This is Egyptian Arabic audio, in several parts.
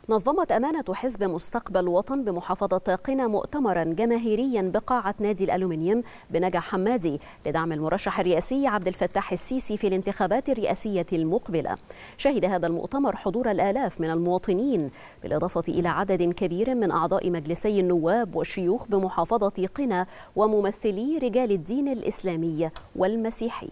نظمت أمانة حزب مستقبل وطن بمحافظة قنا مؤتمرا جماهيريا بقاعة نادي الألومنيوم بنجع حمادي لدعم المرشح الرئاسي عبد الفتاح السيسي في الانتخابات الرئاسية المقبلة شهد هذا المؤتمر حضور الآلاف من المواطنين بالإضافة إلى عدد كبير من أعضاء مجلسي النواب والشيوخ بمحافظة قنا وممثلي رجال الدين الإسلامي والمسيحي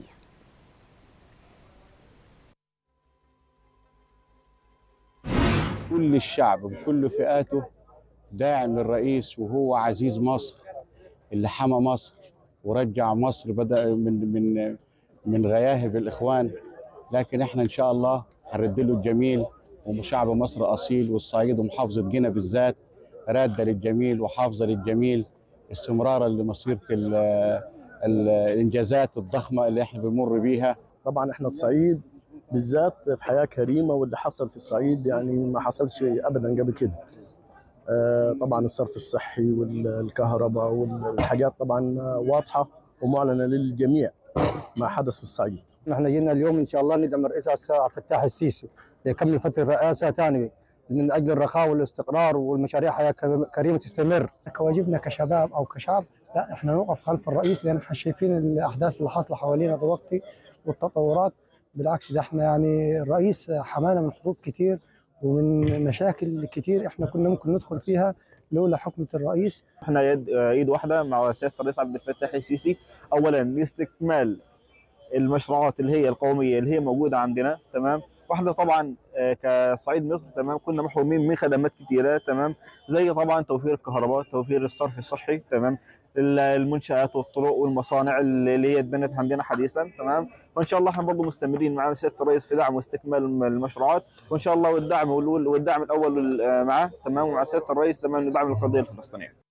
كل الشعب بكل فئاته داعم للرئيس وهو عزيز مصر اللي حمى مصر ورجع مصر بدا من من من غياهب الاخوان لكن احنا ان شاء الله هنرد له الجميل وشعب مصر اصيل والصعيد ومحافظه جنة بالذات راده للجميل وحافظه للجميل استمرارا لمسيره ال ال الانجازات الضخمه اللي احنا بنمر بيها طبعا احنا الصعيد بالذات في حياه كريمه واللي حصل في الصعيد يعني ما حصلش ابدا قبل كده. آه طبعا الصرف الصحي والكهرباء والحاجات طبعا واضحه ومعلنه للجميع ما حدث في الصعيد. نحن جينا اليوم ان شاء الله ندعم الرئيس عبد الفتاح السيسي ليكمل فتره الرئاسه ثاني من اجل الرخاء والاستقرار والمشاريع حياه كريمه تستمر. كواجبنا كشباب او كشعب لا احنا نوقف خلف الرئيس لان احنا شايفين الاحداث اللي حاصله حوالينا دلوقتي والتطورات بالعكس ده احنا يعني الرئيس حمانا من حروب كتير ومن مشاكل كتير احنا كنا ممكن ندخل فيها لولا حكمة الرئيس احنا يد ايد واحده مع سياده الرئيس عبد الفتاح السيسي اولا لاستكمال المشروعات اللي هي القوميه اللي هي موجوده عندنا تمام واحده طبعا كصعيد مصر تمام كنا محرومين من خدمات كتيره تمام زي طبعا توفير الكهرباء توفير الصرف الصحي تمام المنشات والطرق والمصانع اللي هي اتبنت عندنا حديثا تمام وان شاء الله احنا برضه مستمرين مع سياده الرئيس في دعم واستكمال المشروعات وان شاء الله والدعم والدعم الاول معاه تمام ومع سياده الرئيس تمام ندعم القضيه الفلسطينيه